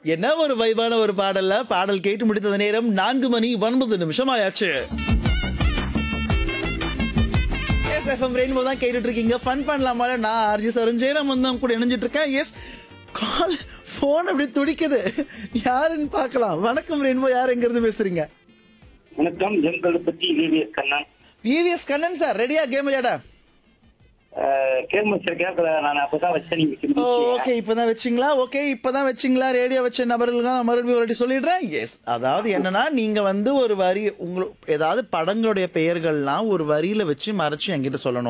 என்ன ஒரு வைபான ஒரு பாடல்ல பாடல் கேட்டு முடித்தது நேரம் நான்கு மணி ஒன்பது நிமிஷம் ஆயாச்சு எஸ் எஃப்எம் ரெயின்போ தான் கேட்டுட்டு இருக்கீங்க ஃபன் பண்ணலாமா நான் ஆர்ஜி சரண் ஜெயராம் வந்து அவங்க கூட இணைஞ்சிட்டு இருக்கேன் எஸ் கால் ஃபோன் அப்படி துடிக்குது யாருன்னு பார்க்கலாம் வணக்கம் ரெயின்போ யார் எங்க இருந்து பேசுறீங்க வணக்கம் Chengalpatti VVS Kannan VVS Kannan sir ரெடியா கேம் விளையாட கேம் வச்சிருக்கேன் நான் அப்பதான் வச்சேன் நீங்க ஓ திரும்பி ஓகே இப்பதான் வச்சிங்களா ஓகே இப்பதான் வச்சிங்களா ரேடியோ வச்ச நபர்கள் தான் மறுபடியும் ஒரு வாட்டி சொல்லிடுறேன் எஸ் அதாவது என்னன்னா நீங்க வந்து ஒரு வரி உங்க ஏதாவது படங்களுடைய பெயர்கள்லாம் ஒரு வரியில வச்சு மறைச்சு என்கிட்ட சொல்லணும்